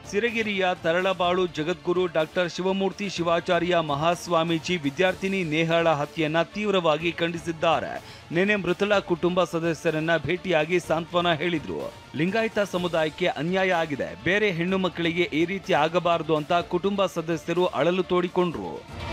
ಸಿರಗಿರಿಯ Taralabalu Jagadguru doctor Shivamurthy Shivacharya Mahaswamiji ವಿದ್ಯಾರ್ಥಿನಿ ನೇಹಾಳ ಹತ್ಯೆಯನ್ನ ತೀವ್ರವಾಗಿ ಖಂಡಿಸಿದ್ದಾರೆ ನಿನ್ನೆ ಮೃತಳ ಕುಟುಂಬ ಸದಸ್ಯರನ್ನ ಭೇಟಿಯಾಗಿ ಸಾಂತ್ವನ ಹೇಳಿದ್ರು ಲಿಂಗಾಯತ ಸಮುದಾಯಕ್ಕೆ ಅನ್ಯಾಯ ಆಗಿದೆ ಬೇರೆ ಹೆಣ್ಣು ಮಕ್ಕಳಿಗೆ ಈ ರೀತಿ ಆಗಬಾರದು ಅಂತ ಕುಟುಂಬ ಸದಸ್ಯರು ಅಳಲು ತೋಡಿಕೊಂಡ್ರು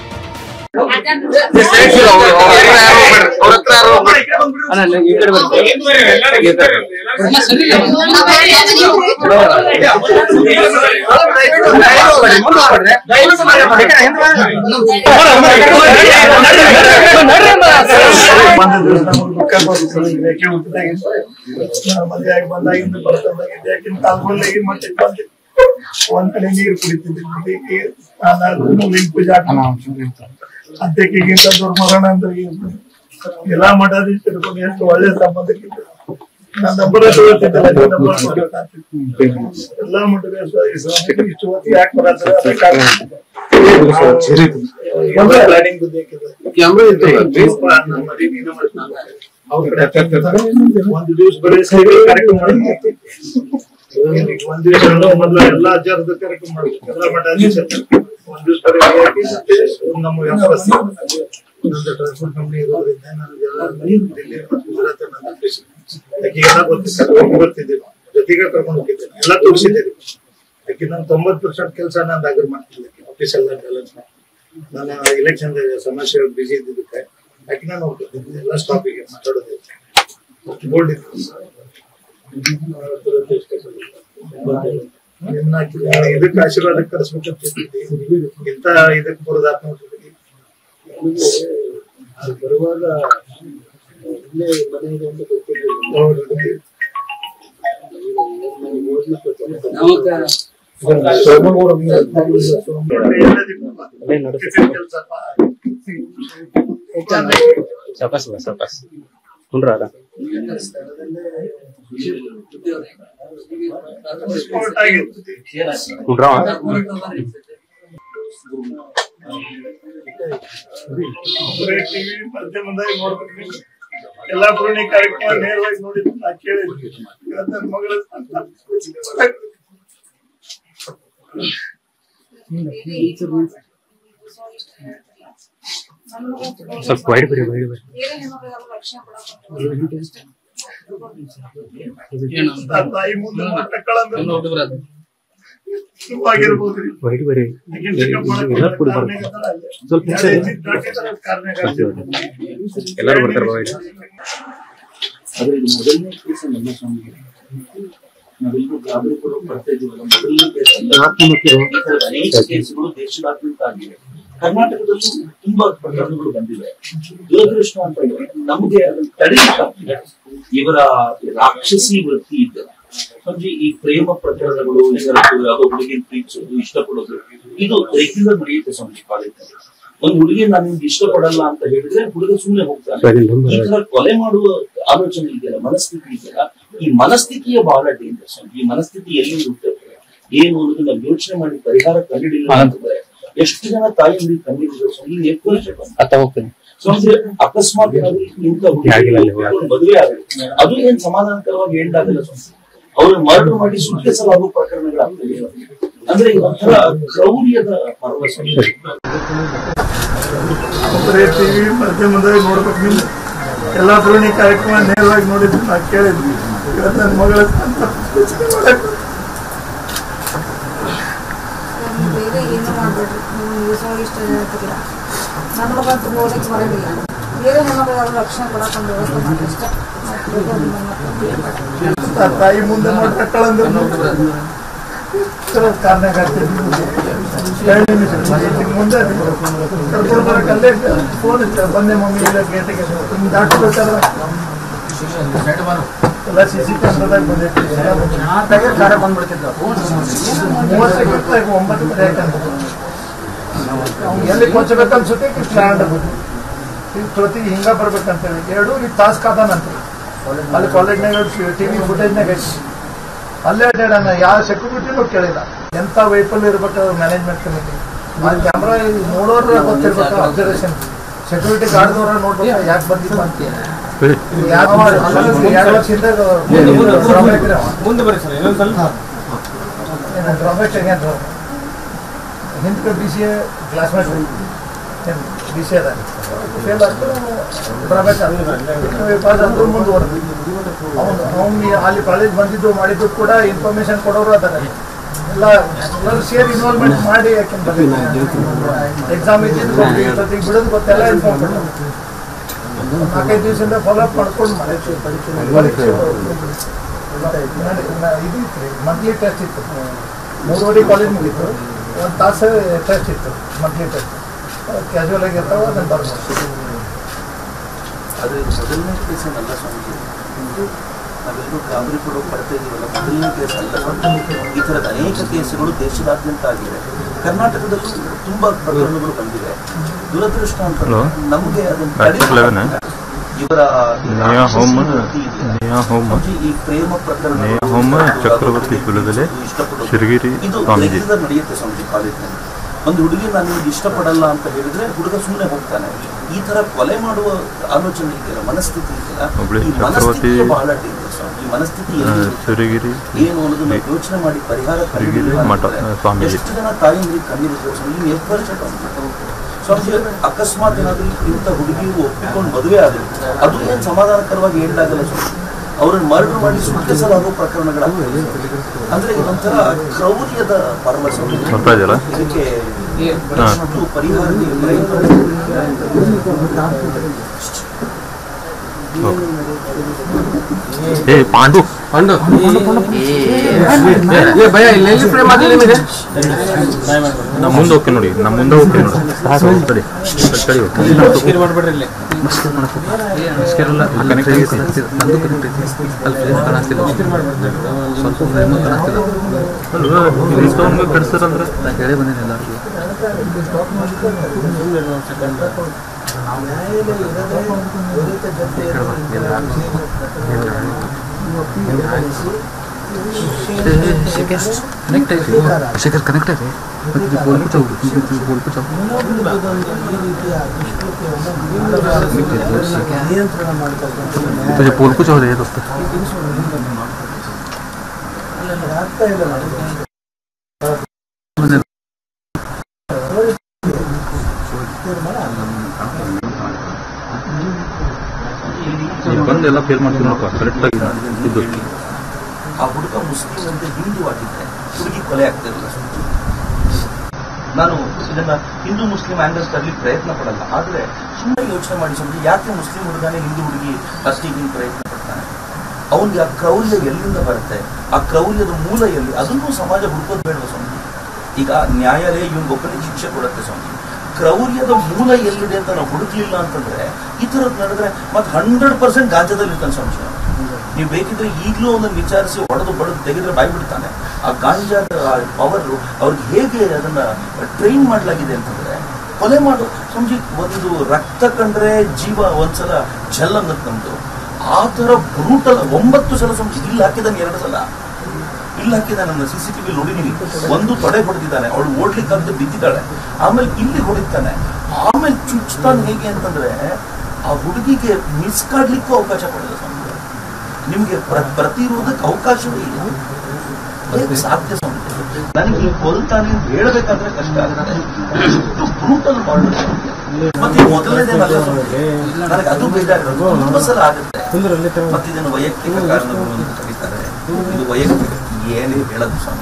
ಮದುವೆಯಾಗಿ ಬಂದಾಗಿಂದ ಬರ್ತದಾಗಿದ್ದೆ ಯಾಕಿಂತ ಅಲ್ಗೊಂಡಾಗಿ ಮತ್ತೆ ಬಂದೆ ಒಂದ್ ಕಡೆ ನೀರು ಕುಡಿತಿದ್ದೆ ಅದಕ್ಕೆ ನಾನು ಲಿಂಗ ಪೂಜಾ ಅಧ್ಯಕ್ಷಗಿಂತ ದುರ್ಮರಣ ಅಂತ ಎಲ್ಲಾ ಮಠಾಧೀಶರು ಕೂಡ ಎಷ್ಟು ಒಳ್ಳೆ ಸಂಬಂಧಕ್ಕಿದ್ರು ನನ್ನ ನಂಬರ್ ತಗೋತಿದ್ದಲ್ಲ ನನ್ನ ನಂಬರ್ ಕೊಡ್ಬೇಕಾಗ್ತಿತ್ತು ಎಲ್ಲಾ ಮಠದ ಇಷ್ಟು ಹೊತ್ತು ಯಾಕೆ ಬರತ್ತಾರೆ ಪ್ಲಾನಿಂಗ್ ಒಂದು ದಿವಸ ಬರೀ ಸೇವೆ ಕಾರ್ಯಕ್ರಮ ಮಾಡ್ಬೇಕು. ಒಂದ್ ದಿವಸ ಮೊದಲ ಎಲ್ಲಾ ಆಚಾರದ ಕಾರ್ಯಕ್ರಮ ಮಾಡ್ಬೇಕು ಎಲ್ಲ ಮಠಾಧೀಶ ಒಂದ್ ದಿವಸ ಬರೀ ಹಾಕಿ ಮತ್ತೆ ನಮ್ಮ ವ್ಯಾಪಾರಸ್ಥರು ನಂದು ಟ್ರಾನ್ಸ್ಪೋರ್ಟ್ ಕಂಪನಿ ಇರೋದ್ರಿಂದ ನನಗೆಲ್ಲ ದಿಲ್ಲಿ ಮತ್ತು ಗುಜರಾತ್ ನನ್ನ ಆಫೀಸ್ ಎಲ್ಲ ಗೊತ್ತಿತ್ತು ಹೋಗಿ ಬರ್ತಿದ್ದೆ ಜೊತೆಗೆ ಕರ್ಕೊಂಡು ಹೋಗಿದ್ದೆ ಎಲ್ಲ ತೋರಿಸಿದ್ದೇನೆ ಯಾಕೆ ನಾನು ತೊಂಬತ್ ಪರ್ಸೆಂಟ್ ಕೆಲಸ ನಾನು ಅಗ್ರ ಮಾಡ್ತಿದ್ದೆ ಆಫೀಸ್ ಎಲ್ಲ ಬ್ಯಾಲೆನ್ಸ್ ನಾನು ಎಲೆಕ್ಷನ್ ಸಮಸ್ಯೆ ಬಿಸಿ ಇದ್ದಿದ್ದಕ್ಕೆ ಯಾಕೆ ನಾನು ಹೋಗ್ತಿದ್ದೆ ಎಲ್ಲ ಸ್ಟಾಪಿಗೆ ಮಾತಾಡೋದು ಬೋರ್ಡ್ ಇತ್ತು ಇನ್ನ ಇದಕ್ಕೆ ಆಶೀರ್ವಾದ ಕರೆಸ್ಬೇಕಂತ ಇಂತ ಇದಕ್ಕೆ ಬರೋದಾತ್ ನೋಡ್ರಿ ಅದು ಬರುವಾಗ ಇಲ್ಲೇ ಮನೆ ಇದೆ ಅಂತ ಗೊತ್ತಿರಲಿಲ್ಲ ಸಾವಕಾಶ ಸಾವಕಾಶ ಕುಂಡ್ರಾರ ಕುಂಡ್ರಾವ ಟಿವಿ ಮಾಧ್ಯಮದಾಗ ನೋಡ್ಬೇಕು ನೀವು. ಎಲ್ಲಾ ಪೂರ್ಣಿ ಕಾರ್ಯಕ್ರಮ ನೇರವಾಗಿ ನೋಡಿದ್ದು ನಾ ಕೇಳಿದ್ವಿ ಇವತ್ತು ನನ್ನ ಮಗಳ ಸ್ವಲ್ಪ ವೈಡ್ ಬರಿ ವೈಡ್ ಬರಿ ಆ ತಾಯಿ ಮುಂದೆ ಮಕ್ಕಳಂದ್ರೆ ಆಗಿರ್ಬೋದ್ರಿ ವೈಡ್ ಬರಿ ಎಲ್ಲ ಕೂಡ ಬರ್ತಾರೆ ಸ್ವಲ್ಪ ಎಲ್ಲರೂ ಬರ್ತಾರೆ ವೈಡ್ ಆದ್ರೆ ಇದು ಮೊದಲನೇ ಕೇಸ್ ನಮ್ಮ ಸ್ವಾಮಿಗೆ ನಾವೆಲ್ಲರೂ ಗಾಬರಿಪಡುವ ಪಡ್ತಾ ಇದೀವಲ್ಲ ಮೊದಲನೇ ಕೇಸ್ ಈ ಥರದ ಅನೇಕ ಕೇಸ್ಗಳು ದೇಶದಾದ್ಯಂತ ಆಗಿವೆ ಕರ್ನಾಟಕದಲ್ಲೂ ತುಂಬಾ ಪ್ರಕರಣಗಳು ಬಂದಿವೆ ದುರದೃಷ್ಟ ಅಂತ ಹೇಳಿದ್ರೆ ನಮಗೆ ಅದನ್ನ ತಡೆಯಕ್ಕಾಗ್ತಿಲ್ಲ ಇವರ ರಾಕ್ಷಸಿ ವೃತ್ತಿ ಇದ್ದ ಅಂದ್ರೆ ಈ ಪ್ರೇಮ ಪ್ರಕರಣಗಳು ಇದರದ್ದು ಯಾವುದೋ ಹುಡುಗಿನ ಪ್ರೀತಿಸೋದು ಇಷ್ಟಪಡೋದು ಇದು ರೆಗ್ಯುಲರ್ ನಡೆಯುತ್ತೆ ಸ್ವಾಮಿ ಕಾಲೇಜಲ್ಲಿ ಒಂದು ಹುಡುಗಿ ನಾನು ನಿಮ್ಗೆ ಇಷ್ಟಪಡಲ್ಲ ಅಂತ ಹೇಳಿದ್ರೆ ಹುಡುಗ ಸುಮ್ಮನೆ ಹೋಗ್ತಾನೆ ಸರಿ, ನಮ್ಮ- ಈ ತರ ಕೊಲೆ ಮಾಡುವ ಆಲೋಚನೆ ಇದೆಯಲ್ಲ ಮನಸ್ಥಿತಿ ಇದೆಯಲ್ಲ ಈ ಮನಸ್ಥಿತಿಯ ಬಹಳ ಡೇಂಜರ್ಸ್ ಈ ಮನಸ್ಥಿತಿ ಎಲ್ಲಿ ಹುಟ್ಟುತ್ತೆ ಏನು ಅನ್ನೋದು ನಾವು ಯೋಚನೆ ಮಾಡಿ ಪರಿಹಾರ ಕಂಡಿಡಿಲ್ಲ ಅಂತಂದ್ರೆ ಎಷ್ಟು ಜನ ತಾಯಿಯಂದಿಗೆ ಕಂಡಿಡಿದ್ರು ಸ್ವಾಮಿ ಎಷ್ಟು ವರ್ಷ ಬಂತು? ಅತ್ತ ಹೋಗ್ತೇನೆ ಸೊ ಅಂದ್ರೆ ಅಕಸ್ಮಾತ್ ಏನಾದ್ರು ಇಂಥ ಹುಡುಗಿ ಆಗಿಲ್ಲ ಅಲ್ಲಿ ಹೋಗಕ್ಕೆ. ಒಂದು ಮದುವೆ ಆಗುತ್ತೆ ಅದು ಏನ್ ಸಮಾಧಾನಕರವಾಗಿ ಎಂಡ್ ಆಗಲ್ಲ ಸ್ವಾಮಿ ಅವ್ರು ಮರ್ಡರ್ ಮಾಡಿ ಸುಟ್ಟಿಸಲಾಗುವ ಪ್ರಕರಣಗಳಾಗ್ತವೆ ಅಂದ್ರೆ ಒಂಥರ ಕ್ರೌರ್ಯದ ಪರ್ವ ಸ್ವಾಮಿ ಬರೀ ಟಿವಿ ಮಾಧ್ಯಮದಾಗ ನೋಡ್ಬೇಕು ನೀವು ಎಲ್ಲಾ ಪೂರ್ಣಿ ಕಾರ್ಯಕ್ರಮ ನೇರವಾಗಿ ನೋಡಿದ್ದು ನಾ ಕೇಳಿದ್ವಿ ಇವತ್ತು ನನ್ನ ಮಗಳ ಬೇರೆ ಏನು ಮಾಡ್ಬೇಡ್ರಿ ನೀವು ನ್ಯೂಸ್ನೊಳಗೆ ಇಷ್ಟ ಹೇಳ್ತಿಲ್ಲ ನನ್ನ ಮಗಂತೂ ನೋಡಕ್ಕೆ ಬರೋದಿಲ್ಲ ಬೇರೆ ಹೆಣ್ಮಕ್ಳು ರಕ್ಷಣೆ ಕೊಡಕ್ಕೆ ವ್ಯವಸ್ಥೆ ಮಾಡಿ ಅಷ್ಟೇ ಮತ್ತೆ ಬೇರೆ ನಿಮ್ಮ ಮಕ್ಕಳು ಏನ್ ಮಾಡೋದು? ಆ ತಾಯಿ ಮುಂದೆ ಮಕ್ಕಳಂದ್ರೆ ಕಾರಣ ಎರಡು ನಿಮಿಷ ಮುಂದೆ ಕರ್ಕೊಂಡು ಬರಕ್ಕೆ ಅಲ್ಲೇ ಫೋನ್ ಇತ್ತು ಬಂದೆ ಮಮ್ಮಿ ಇಲ್ಲ ಗೇಟಿಗೆ ಹಿಂಗೆ ದಾಟಬೇಕಲ್ಲ ಎಲ್ಲ ಸಿ ಸಿ ಕ್ಯಾಮ್ರಾದಾಗ ಬಂದೈತಿ ಮೂವತ್ತು ಸೆಕೆಂಡ್ ಒಂಬತ್ತು ಕಡೆ ಯಾಕಂತ ಎಲ್ಲಿ ಕೊಚ್ಚಬೇಕು ಅನ್ಸುತ್ತೆ ಸ್ಟ್ಯಾಂಡ್ ಈಗ ಜೊತೆಗೆ ಹಿಂಗ ಬರ್ಬೇಕಂತೇಳಿ ಎರಡು ಈ ತಾಸ್ ಕಾದಾನಂತ ಅಲ್ಲಿ ಕಾಲೇಜ್ನಾಗ ಟಿವಿ ಫುಟೇಜ್ನಾಗ ಐತಿ ಅಲ್ಲೇ ಅಡ್ಡಾಡಣ ಯಾವ ಸೆಕ್ಯೂರಿಟಿನೂ ಕೇಳಿಲ್ಲ ಎಂತ ವೈಫಲ್ಯ ಇರ್ಬೇಕು ಮ್ಯಾನೇಜ್ಮೆಂಟ್ ಕಮಿಟಿ ಆ ಕ್ಯಾಮ್ರಾ ನೋಡೋರ ಗೊತ್ತಿರ್ಬೇಕು ಅಬ್ಸರ್ವೇಷನ್ ಸೆಕ್ಯೂರಿಟಿ ಗಾರ್ಡ್ದವ್ರ ನೋಡ್ಬೇಕು ಯಾಕೆ ಬಂದಿಲ್ಲ ಅಂತ ಯಾಕೆ ಎರಡು ವರ್ಷದಿಂದ ಮುಂದೆ ಬರ್ರಿ ಸರ್ ಇನ್ನೊಂದ್ ಸ್ವಲ್ಪ ಡ್ರಾಬ್ಯಾಕ್ಸ್ ಹೆಂಗೆ ಹಿಂದ್ಕ B C A classmate B C ಅದ ಫೇಲ್ ಆಯ್ತು ಡ್ರಾಬ್ಯಾಕ್ ಪಾಸ್ ಆದ್ರೂ ಮುಂದುವರೆದು ಅವನು ಅವ್ನು ಅಲ್ಲಿ ಕಾಲೇಜ್ ಬಂದಿದ್ದು ಮಾಡಿದ್ದು ಕೂಡ ಇನ್ಫಾರ್ಮೇಶನ್ ಕೊಡೋರು ಅದಾರೆ ಎಲ್ಲ ಎಲ್ಲರೂ ಸೇರಿ ಇನ್ವಾಲ್ವ್ಮೆಂಟ್ ಮಾಡಿ ಯಾಕೆ ಎಕ್ಸಾಮ್ ಇದ್ದಿದ್ದು ಗೊತ್ತಿಗೆ ಬಿಡೋದು ಗೊತ್ತೆಲ್ಲ ಇನ್ಫಾರ್ಮ್ ಕೊಡೋದು ನಾಲ್ಕೈದು ದಿವಸದಿಂದ ಫಾಲೋ ಅಪ್ ಮಾಡ್ಕೊಂಡು ಮಾಡಿದ್ವಿ ಪರೀಕ್ಷೆ ಇದು ಇತ್ತು ಮಂತ್ಲಿ ಟೆಸ್ಟ್ ಇತ್ತು ಮೂರುವರೆ ಕಾಲೇಜ್ ಮುಗೀತು ಒಂದು ತಾಸು ಟೆಸ್ಟ್ ಇತ್ತು ಮಂತ್ಲಿ ಟೆಸ್ಟ್ ಕ್ಯಾಶುವಲ್ ಆಗಿ ಇರ್ತಾವ ಅದನ್ನು ಬರ್ಬೋದು ಆದರೆ ಇದು ಮೊದಲನೇ ಕೇಸ್ ಏನಲ್ಲ ಸ್ವಾಮೀಜಿ ನಾವೆಲ್ಲರೂ ಗಾಬರಿ ಕೊಡೋ ಪಡ್ತಾ ಇದೀವಲ್ಲ ಮೊದಲನೇ ಕೇಸ್ ಅಲ್ಲ ಸ್ವಾಮೀಜಿ. ಈ ಥರದ ಅನೇಕ ಕೇಸುಗಳು ದೇಶದಾದ್ಯಂತ ಆಗಿದೆ ಕರ್ನಾಟಕದಲ್ಲೂ ತುಂಬಾ ಪ್ರಕರಣಗಳು ಬಂದಿವೆ ದುರದೃಷ್ಟ ಅಂತ Hello? ನಮಗೆ ಅದನ್ನು Batch eleven, eh? ಇವರ ನೇಹಾ ಹೋಮ್ ರಾಕ್ಷಸಿ ಇದೆ. ನೇಹಾ ಹೋಮ್ ಸ್ವಾಮೀಜಿ, ಈ ಪ್ರೇಮ ಪ್ರಕರಣ ನೇಹಾ ಹೋಮ್ ಚಕ್ರವರ್ತಿ ಕುಲದಲ್ಲಿ ಶಿರಗಿರಿ ಇದು ಸ್ವಾಮೀಜಿ ಲೆಕ್ಕದಲ್ಲಿ ನಡೆಯುತ್ತೆ ಸ್ವಾಮೀಜಿ ಕಾಲೇಜ್ನಲ್ಲಿ ಒಂದು ಹುಡುಗಿ ನಾನು ನಿಮ್ಗೆ ಇಷ್ಟಪಡಲ್ಲ ಅಂತ ಹೇಳಿದ್ರೆ ಹುಡುಗ ಸುಮ್ಮನೆ ಹೋಗ್ತಾನೆ ಈ ತರ ಕೊಲೆ ಮಾಡುವ ಆಲೋಚನೆ ಇದೆಯಲ್ಲ ಮನಸ್ಥಿತಿ ಇದೆಯಲ್ಲ ಒಬ್ಳೆ ಈ ಚಕ್ರವರ್ತಿ ಮನಸ್ಥಿತಿ ಬಹಳ ಡೇಂಜರ್ ಸ್ವಾಮಿ ಈ ಮನಸ್ಥಿತಿ ಆ, ಎಲ್ಲಿ ಶಿರಗಿರಿ ಏನು ಅನ್ನೋದನ್ನ ಯೋಚನೆ ಮಾಡಿ ಪರಿಹಾರ ಶಿರಗಿರಿ ಕಂಡುಹಿಡಿಯಲ್ಲ ಮಠ ಅಂತಂದ್ರೆ ಸ್ವಾಮೀಜಿ ಎಷ್ಟು ಜನ ತಾಯಿಯಂದ್ರಿಗೆ ಕಣ್ಣೀರಿದ್ರು ಸ್ವಾಮಿ ನೀವು ಎಷ್ಟು ವರ್ಷ ಕಂಡು ಸ್ವಾಮೀಜಿ ಅಕಸ್ಮಾತ್ ಏನಾದ್ರೂ ಇಂಥ ಹುಡುಗಿ ಒಪ್ಪಿಕೊಂಡು ಮದುವೆ ಆದ್ರೆ ಅದು ಏನು ಸಮಾಧಾನಕರವಾಗಿ ಹೇಳಲಾಗಲ್ಲ ಸ್ವಾಮಿ ಅವರನ್ನು ಮರ್ಡರ್ ಮಾಡಿ ಸುಟ್ಟಿಸಲಾಗುವ ಪ್ರಕರಣಗಳಾಗ್ತವೆ ಅಂದ್ರೆ ಇದೊಂಥರ ಕ್ರೌರ್ಯದ ಪರ್ವ ಸ್ವಾಮಿ ಬರ್ತಾ ಇದೆಯಲ್ಲ ಇದಕ್ಕೆ ಹಾ. ಎಷ್ಟು ಪರಿಹಾರಕ್ಕೆ ಪ್ರಯತ್ನ ಏ ಪಾಂಡು ಪಂಡು ಏ ಭಯ ಇಲ್ಲಿ ಎಲ್ಲಿ ಫ್ರೇಮ್ ಆಗಲಿ ನಿಮಗೆ ನಾ ಮುಂದೆ ಹೋಗ್ತೀನಿ ನೋಡಿ ನಾ ಮುಂದೆ ಹೋಗ್ತೀನಿ ನೋಡಿ ತಡಿ ತಡಿ ಸ್ಕೇರ್ ಮಾಡ್ಬೇಡ್ರಿ ಇಲ್ಲಿ ಸ್ಕೇರ್ ಎಲ್ಲ ಕನೆಕ್ಟ್ ಆಗಿ ನಂದು ಕನೆಕ್ಟ್ ಐತಿ ಅಲ್ಲಿ ಫ್ರೇಮ್ ಕಾಣಿಸ್ತಿಲ್ಲ ಸ್ವಲ್ಪ ಫ್ರೇಮ್ ಕಾಣಿಸ್ತಿಲ್ಲ ಇನ್ಸ್ಟಾಲ್ಮೆಂಟ್ ಕಟ್ಸಿರಂದ್ರೆ ನಾ ಹೇಳಿ ಬಂದೇನೆ ಎಲ್ಲರಿಗೂ ಕನೆಕ್ಟ್ ಐತಿ ಶೇಖರ್ ಕನೆಕ್ಟ್ ಐತಿ ಮತ್ತೆ ಬೋಲ್ ಕುಚಾವ್ ಬೋಲ್ ಕುಚಾವ್ तुझे पोल कुछ हो रही है दोस्त ಬಂದು ಎಲ್ಲ ಫೇಲ್ ಮಾಡ್ತೀನಿ ನೋಡಪ್ಪ ಕರೆಕ್ಟಾಗಿ ಇದು ಆ ಹುಡುಗ ಮುಸ್ಲಿಂ ಅಂತ ಹಿಂದೂ ಆಗಿದ್ರೆ ಹುಡುಗಿ ಕೊಲೆ ಆಗ್ತಿರಲಿಲ್ಲ ನಾನು ಇದನ್ನ ಹಿಂದೂ ಮುಸ್ಲಿಂ ಆಂಗಲ್ಸ್ ತರಲಿಕ್ಕೆ ಪ್ರಯತ್ನ ಪಡಲ್ಲ ಆದ್ರೆ ಸುಮ್ಮನೆ ಯೋಚನೆ ಮಾಡಿ ಸ್ವಾಮಿ ಯಾಕೆ ಮುಸ್ಲಿಂ ಹುಡುಗನೇ ಹಿಂದೂ ಹುಡುಗಿ ಫಸ್ಟಿಗೆ ಪ್ರಯತ್ನ ಪಡ್ತಾನೆ ಅವನಿಗೆ ಆ ಕ್ರೌರ್ಯ ಎಲ್ಲಿಂದ ಬರುತ್ತೆ ಆ ಕ್ರೌರ್ಯದ ಮೂಲ ಎಲ್ಲಿ ಅದನ್ನು ಸಮಾಜ ಹುಡುಕೋದು ಬೇಡವ ಸ್ವಾಮಿ ಈಗ ನ್ಯಾಯಾಲಯ ಇವನಿಗೊಬ್ಬನಿಗೆ ಶಿಕ್ಷೆ ಕೊಡುತ್ತೆ ಸ್ವಾಮಿ ಕ್ರೌರ್ಯದ ಮೂಲ ಎಲ್ಲಿದೆ ಅಂತ ನಾವು ಹುಡುಕ್ಲಿಲ್ಲ ಅಂತಂದ್ರೆ ಈ ಥರದ್ದು ನಡೆದ್ರೆ ಮತ್ತೆ ಹಂಡ್ರೆಡ್ ಪರ್ಸೆಂಟ್ ಗಾಂಜಾದಲ್ಲಿ ಇರ್ತಾನೆ ಸ್ವಾಮಿ ನೀವು ಬೇಕಿದ್ರೆ ಈಗಲೂ ಒಂದನ್ನು ವಿಚಾರಿಸಿ ಹೊಡೆದು ಬಡದು ತೆಗೆದ್ರೆ ಬಾಯಿ ಬಿಡ್ತಾನೆ ಆ ಗಾಂಜಾದ ಪವರ್ ಅವ್ರಿಗೆ ಹೇಗೆ ಅದನ್ನ ಟ್ರೈನ್ ಮಾಡಲಾಗಿದೆ ಅಂತಂದ್ರೆ ಕೊಲೆ ಮಾಡು ಸಂಜೆ ಒಂದು ರಕ್ತ ಕಂಡ್ರೆ ಜೀವ ಒಂದ್ಸಲ ಜಲ್ ಅನ್ನತ್ ನಮ್ದು ಆ ತರ ಬ್ರೂಟಲ್ ಒಂಬತ್ತು ಸಲ ಸಂಜೆ ಇಲ್ಲಿ ಹಾಕಿದಾನೆ ಎರಡು ಸಲ ಇಲ್ಲಿ ಹಾಕಿದ್ದಾನೆ ನನ್ನ ಸಿ ಸಿ ಟಿವಿ ನೋಡಿದೀನಿ ಒಂದು ತೊಡೆ ಹೊಡೆದಿದ್ದಾನೆ ಅವಳು ಓಡ್ಲಿಕ್ಕಾಗದೆ ಬಿದ್ದಿದ್ದಾಳೆ ಆಮೇಲೆ ಇಲ್ಲಿ ಹೊಡಿತಾನೆ ಆಮೇಲೆ ಚುಚ್ತಾನೆ ಹೇಗೆ ಅಂತಂದ್ರೆ ಆ ಹುಡುಗಿಗೆ ಮಿಸ್ ಕಾಡ್ಲಿಕ್ಕೂ ಅವಕಾಶ ಕೊಡಲ್ಲ ಸ್ವಾಮಿ ನಿಮ್ಗೆ ಪ್ರ- ಪ್ರತಿರೋಧಕ್ಕೆ ಅವಕಾಶವೇ ಇಲ್ಲ ಹೇಗೆ ಸಾಧ್ಯ ಸ್ವಾಮಿ ನನಗೆ ಇಲ್ಲಿ ಕೊಲ್ತಾನೆ ಅಂತ ಹೇಳ್ಬೇಕಾದ್ರೆ ಕಷ್ಟ ಆಗುತ್ತೆ ಎಷ್ಟು ಬ್ರೂಟಲ್ ಮಾಡ್ಬಿಟ್ಟು ಮತ್ತೆ ಈ ಮೊದಲನೇದೇನಲ್ಲ ಸ್ವಾಮಿ. ನನಗೆ ಅದು ಬೇಜಾರಿರೋದು ತುಂಬ ಸಲ ಆಗುತ್ತೆ ಮತ್ತೆ ಇದನ್ನು ವೈಯಕ್ತಿಕ ಕಾರಣಗಳು ಅಂತ ಕರೀತಾರೆ ಇದು ವೈಯಕ್ತಿಕ ಏನೇ ಹೇಳೋದು ಸ್ವಾಮಿ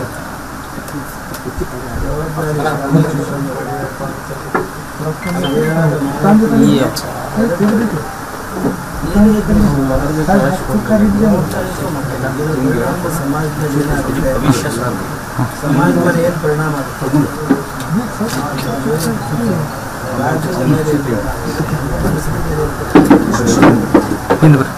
ಭವಿಷ್ಯ ಸ್ವಾಮಿ ಹಿಂದೆ ಬರ್ರಿ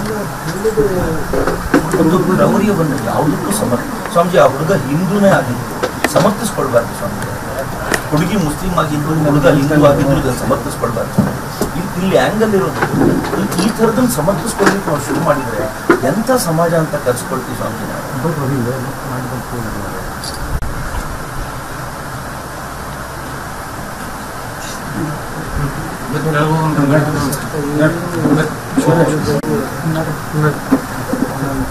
ಒಂದು ಕ್ರೌರ್ಯ ಬಂದ್ರೆ ಯಾವುದಕ್ಕೂ ಸಮರ್ ಸ್ವಾಮೀಜಿ ಆ ಹುಡುಗ ಹಿಂದೂನೇ ಆಗಿದ್ದು ಸಮರ್ಥಿಸ್ಕೊಳ್ಬಾರ್ದು ಸ್ವಾಮಿ ಹುಡುಗಿ ಮುಸ್ಲಿಂ ಆಗಿದ್ರು ಹುಡುಗ ಹಿಂದೂ ಆಗಿದ್ರು ಇದನ್ನು ಸಮರ್ಥಿಸ್ಕೊಳ್ಬಾರ್ದು ಇಲ್ಲಿ ಇಲ್ಲಿ ಆಂಗಲ್ ಇರೋದು ಈ- ಈ ಥರದನ್ನು ಸಮರ್ಥಿಸ್ಕೊಳ್ಲಿಕ್ಕೆ ನಾವು ಶುರು ಮಾಡಿದ್ರೆ ಎಂಥ ಸಮಾಜ ಅಂತ ಕರ್ಸ್ಕೊಳ್ತೀವಿ ಸ್ವಾಮಿ ನಾವು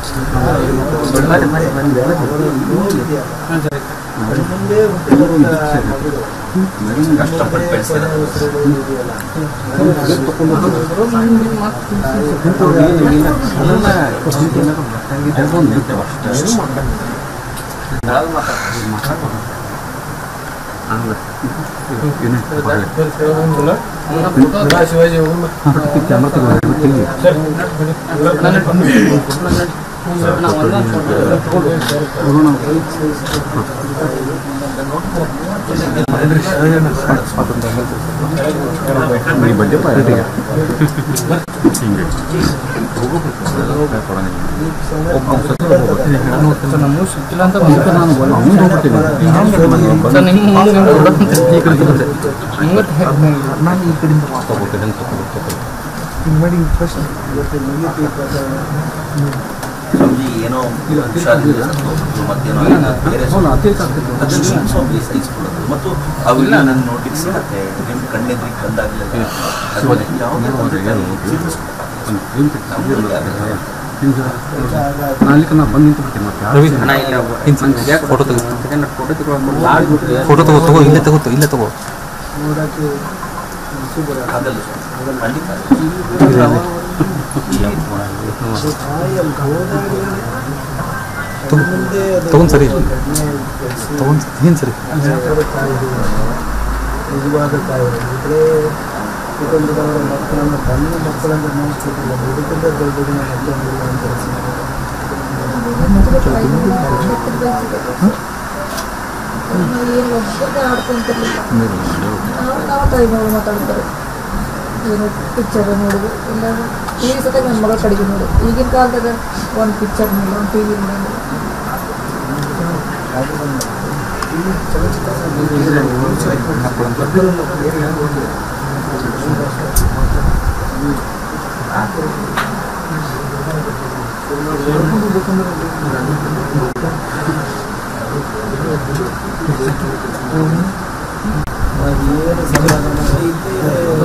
ಕಷ್ಟಪಟ್ಟು ಬೆಳೆಸಿರೋದು ಶಿವಾಜಿ ನಮಗೂ ಸಿಕ್ಕಿಲ್ಲ ಅಂತ ಸರ್ ನಿಮ್ಮ ನಾನು ಈ ಕಡೆಯಿಂದ ಸ್ವಾಮೀಜಿ ಏನೋ ಹುಷಾರಿಲ್ಲ ಮತ್ತೇನೋ ಇಲ್ಲ, ಬೇರೆ ಅದನ್ನ ಸ್ವಾಮಿ ಸಹಿಸ್ಕೊಳ್ಳೋದು ಮತ್ತು ಅವೆಲ್ಲ ನನ್ನ ನೋಟಿಸ್ ಮತ್ತೆ ನಿಮ್ಮ ಕಣ್ಣೆದ್ರಿಗೆ ಕಂದಾಗಲೆಲ್ಲ ಅದನ್ನ ಯಾವುದೇ ತೊಂದ್ರೆ ಇಲ್ಲ, ನಾಲ್ಕು ನಾ ಬಂದು ನಿಂತು ಬಿಡ್ತೀನಿ ಮತ್ತೆ ಹಣ ಇಲ್ಲ ಫೋಟೋ ತೆಗೆದು ಫೋಟೋ ತಗೋ ತಗೋ ಇಲ್ಲೇ ತಗೋ ಇಲ್ಲೇ ತಗೋ ಆಗಲ್ಲ ಸ್ವಾಮಿ ಖಂಡಿತ ತಗೊಂಡ್ ಸರಿ ತಗೊಂಡ್ ಏನು ಸರಿ ನಿಜವಾದ ತಾಯಿ ಇದ್ರೆ ಕುಟುಂಬದವರ ಮಕ್ಕಳನ್ನು ತನ್ನ ಮಕ್ಕಳನ್ನು ನೋಡ್ತಿದ್ದಿಲ್ಲ ಬದುಕಿಂದ ದೊಡ್ಡದಿನ ಮತ್ತೊಂದಿಲ್ಲ ಅಂತ ಏನು ಒಬ್ಬರಿಗೆ ಆಡ್ಕೊಂತಿರ್ಲಿಲ್ಲ ನಾವು ನಾವು ತಾಯಿ ಮಗಳು ಮಾತಾಡ್ತಾರೆ ಏನು ಪಿಕ್ಚರ್ ನೋಡೋದು ಇಲ್ಲ ಟಿ ವಿ ಸತ ನನ್ನ ಮಗಳ ಕಡೆಗೆ ನೋಡು ಈಗಿನ ಕಾಲದಾಗ ಒಂದು ಪಿಕ್ಚರ್ ಮೇಲೆ ಒಂದು ಟಿ ವಿ ಮೇಲೆ ಏನು ಸಮಾಧಾನ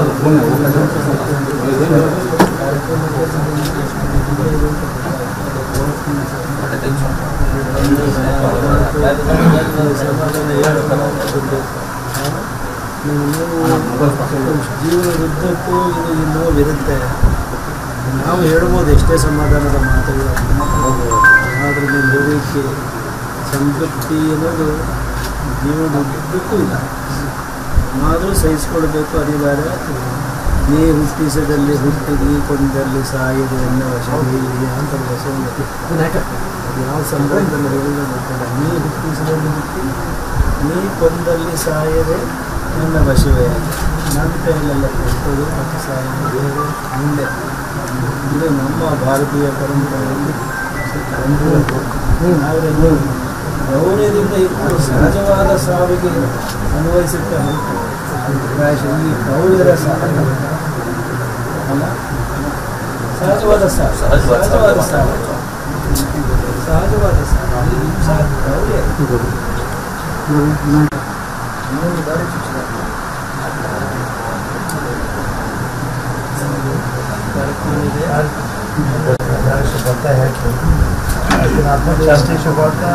ಜೀವನದುದ್ದಕ್ಕೂ ಇದು ಈ ನೋವಿರುತ್ತೆ ನಾವು ಹೇಳ್ಬೋದು ಎಷ್ಟೇ ಸಮಾಧಾನದ ಮಾತುಗಳು ಆದರೆ ನಿಮ್ಮ ಹೃದಯಕ್ಕೆ ಸಂತೃಪ್ತಿ ಅನ್ನೋದು ಜೀವನದುದ್ದಕ್ಕೂ ಇಲ್ಲ ಆದರೂ ಸಹಿಸ್ಕೊಳ್ಬೇಕು ಅನಿವಾರ್ಯ ನೀ ಹುಟ್ಟಿಸದಲ್ಲಿ ಹುಟ್ಟಿ ನೀ ಕೊಂದಲ್ಲಿ ಸಾಯದು ಎನ್ನ ವಶವೇ ಅಂತ ವಶವನ್ನು ಅದು ಯಾವ ಸಂದರ್ಭದಲ್ಲಿ ಹೇಳಿದ್ರೆ ಗೊತ್ತಿಲ್ಲ ನೀ ಹುಟ್ಟಿಸದಲ್ಲಿ ಹುಟ್ಟಿ ನೀ ಕೊಂದಲ್ಲಿ ಸಾಯದೆ ನನ್ನ ವಶವೇ ನನ್ನ ಕೈಯಲ್ಲೆಲ್ಲ ಕೊಟ್ಟದು ಮತ್ತು ಸಾಯೋದು ಬೇರೆ ಮುಂದೆ ಇದು ನಮ್ಮ ಭಾರತೀಯ ಪರಂಪರೆಯಲ್ಲಿ ನಾವೆಲ್ಲ ಗೌರವದಿಂದ ಇದ್ದು ಸಹಜವಾದ ಸಾವಿಗೆ ಅನ್ವಯಿಸುತ್ತಾ ಪ್ರಾಯಶಃ ಈ ಗೌರವದ ಸಾವು ಅಲ್ಲ ಸಹಜವಾದ ಸಾವು ಸಹಜವಾದ ಸಹಜವಾದ ಸಾವು. ಸಾವು ಸಹಜವಾದ ಸಾವು ಅಲ್ಲಿ ಹಿಂಸಾ ಗೌರವ ಇನ್ನೊಂದು ದಾರಿ ಚುಚ್ಚಿದ ಕಾರ್ಯಕ್ರಮ ಇದೆ ಬರ್ತಾ ಹೇಳ್ತೀನಿ लेकिन आपने शास्त्रीय शुरुआत का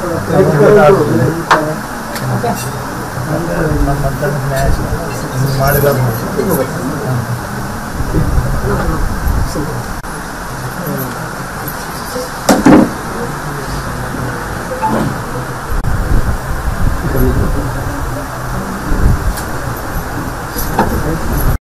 ನಮ್ಮಂತ ನ್ಯಾಯ ಮಾಡಿದ Thank